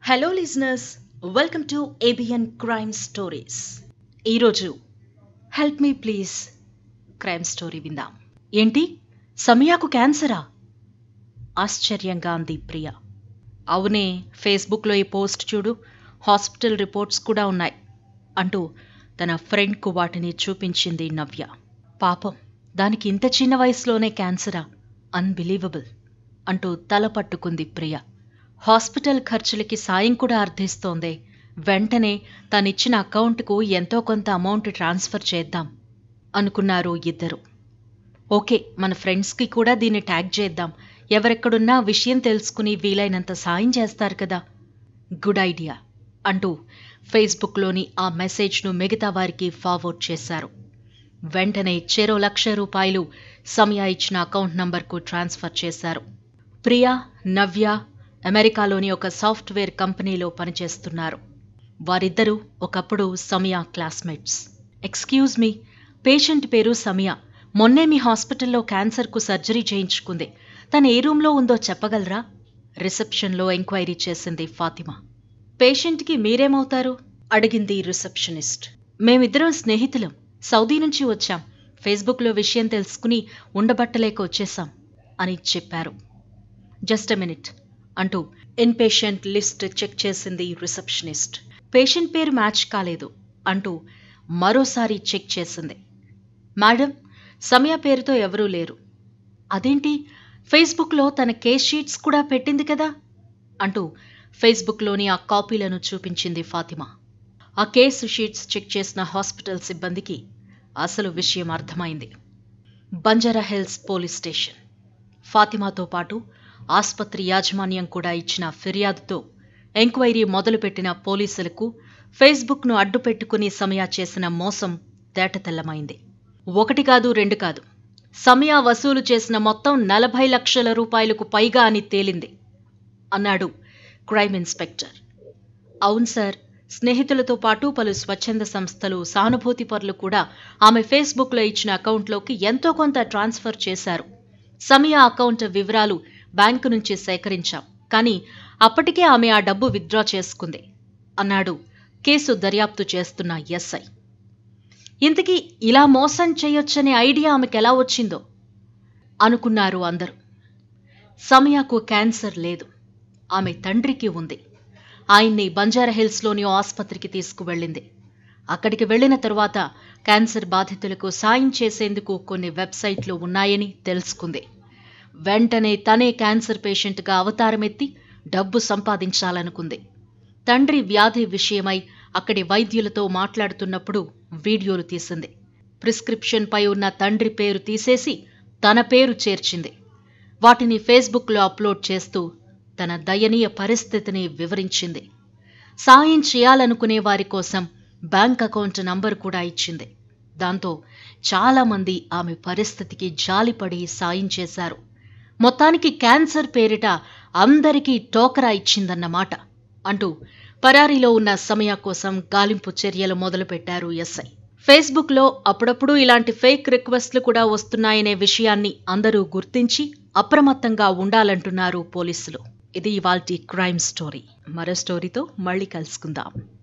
hello listeners welcome to ABN crime stories ఈరోజు help me please crime story విందాం ఏంటి సమయాకు క్యాన్సరా ఆశ్చర్యంగా అంది ప్రియ అవునే ఫేస్బుక్లో ఈ పోస్ట్ చూడు హాస్పిటల్ రిపోర్ట్స్ కూడా ఉన్నాయి అంటూ తన ఫ్రెండ్కు వాటిని చూపించింది నవ్య పాపం దానికి ఇంత చిన్న వయసులోనే క్యాన్సరా అన్బిలీవబుల్ అంటూ తల పట్టుకుంది ప్రియ హాస్పిటల్ ఖర్చులకి సాయం కూడా అర్థిస్తోందే వెంటనే తనిచ్చిన అకౌంట్కు ఎంతో కొంత అమౌంట్ ట్రాన్స్ఫర్ చేద్దాం అనుకున్నారు ఇద్దరు ఓకే మన ఫ్రెండ్స్కి కూడా దీన్ని ట్యాగ్ చేద్దాం ఎవరెక్కడున్నా విషయం తెలుసుకుని వీలైనంత సాయం చేస్తారు కదా గుడ్ ఐడియా అంటూ ఫేస్బుక్లోని ఆ మెసేజ్ను మిగతా వారికి ఫార్వర్డ్ చేశారు వెంటనే చెరో లక్ష రూపాయలు సమయ ఇచ్చిన అకౌంట్ నంబర్కు ట్రాన్స్ఫర్ చేశారు ప్రియా నవ్య అమెరికాలోని ఒక సాఫ్ట్వేర్ కంపెనీలో పనిచేస్తున్నారు వారిద్దరూ ఒకప్పుడు సమయ క్లాస్మేట్స్ ఎక్స్క్యూజ్ మీ పేషెంట్ పేరు సమయ మొన్నే మీ హాస్పిటల్లో క్యాన్సర్కు సర్జరీ చేయించుకుంది తను ఏ రూమ్లో ఉందో చెప్పగలరా రిసెప్షన్లో ఎంక్వైరీ చేసింది ఫాతిమా పేషెంట్కి మీరేమవుతారు అడిగింది రిసెప్షనిస్ట్ మేమిద్దరం స్నేహితులం సౌదీ నుంచి వచ్చాం ఫేస్బుక్లో విషయం తెలుసుకుని ఉండబట్టలేక వచ్చేసాం అని చెప్పారు జస్ట్ ఎ మినిట్ అంటూ ఇన్పేషెంట్ లిస్ట్ చెక్ చేసింది రిసెప్షనిస్ట్ పేషెంట్ పేరు మ్యాచ్ కాలేదు అంటూ మరోసారి చెక్ చేసింది మేడం సమయ పేరుతో ఎవరూ లేరు అదేంటి ఫేస్బుక్లో తన కేస్ షీట్స్ కూడా పెట్టింది కదా అంటూ ఫేస్బుక్లోని ఆ కాపీలను చూపించింది ఫాతిమా ఆ కేసు షీట్స్ చెక్ చేసిన హాస్పిటల్ సిబ్బందికి అసలు విషయం అర్థమైంది బంజారా హిల్స్ పోలీస్ స్టేషన్ ఫాతిమాతో పాటు ఆస్పత్రి యాజమాన్యం కూడా ఇచ్చిన ఫిర్యాదుతో ఎంక్వైరీ మొదలుపెట్టిన పోలీసులకు ఫేస్బుక్ను అడ్డుపెట్టుకుని సమయ చేసిన మోసం తేటతెల్లమైంది ఒకటి కాదు రెండు కాదు సమయ వసూలు చేసిన మొత్తం నలభై లక్షల రూపాయలకు పైగా అని తేలింది అన్నాడు క్రైమ్ ఇన్స్పెక్టర్ అవును సార్ స్నేహితులతో పాటు పలు స్వచ్ఛంద సంస్థలు సానుభూతి పరులు కూడా ఆమె ఫేస్బుక్లో ఇచ్చిన అకౌంట్లోకి ఎంతో కొంత ట్రాన్స్ఫర్ చేశారు సమయ అకౌంట్ వివరాలు బ్యాంకు నుంచి సేకరించాం కానీ అప్పటికే ఆమె ఆ డబ్బు విత్డ్రా చేసుకుంది అన్నాడు కేసు దర్యాప్తు చేస్తున్న ఎస్ఐ ఇంతకీ ఇలా మోసం చేయొచ్చనే ఐడియా ఆమెకు ఎలా వచ్చిందో అనుకున్నారు అందరూ సమయకు క్యాన్సర్ లేదు ఆమె తండ్రికి ఉంది ఆయన్ని బంజారాహిల్స్లోని ఓ ఆసుపత్రికి తీసుకువెళ్ళింది అక్కడికి వెళ్లిన తరువాత క్యాన్సర్ బాధితులకు సాయం చేసేందుకు కొన్ని వెబ్సైట్లు ఉన్నాయని తెలుసుకుంది వెంటనే తనే క్యాన్సర్ పేషెంట్గా అవతారమెత్తి డబ్బు సంపాదించాలనుకుంది తండ్రి వ్యాధి విషయమై అక్కడి వైద్యులతో మాట్లాడుతున్నప్పుడు వీడియోలు తీసింది ప్రిస్క్రిప్షన్పై ఉన్న తండ్రి పేరు తీసేసి తన పేరు చేర్చింది వాటిని ఫేస్బుక్లో అప్లోడ్ చేస్తూ తన దయనీయ పరిస్థితిని వివరించింది సాయం చేయాలనుకునే వారి కోసం బ్యాంక్ అకౌంట్ నంబర్ కూడా ఇచ్చింది దాంతో చాలామంది ఆమె పరిస్థితికి జాలిపడి సాయం చేశారు మొత్తానికి క్యాన్సర్ పేరిట అందరికీ టోకరా ఇచ్చిందన్నమాట అంటూ పరారీలో ఉన్న సమయ కోసం గాలింపు చర్యలు మొదలుపెట్టారు ఎస్ఐ ఫేస్బుక్లో అప్పుడప్పుడు ఇలాంటి ఫేక్ రిక్వెస్ట్లు కూడా వస్తున్నాయనే విషయాన్ని అందరూ గుర్తించి అప్రమత్తంగా ఉండాలంటున్నారు పోలీసులు ఇది ఇవాల్టి క్రైమ్ స్టోరీ మరో స్టోరీతో మళ్ళీ కలుసుకుందాం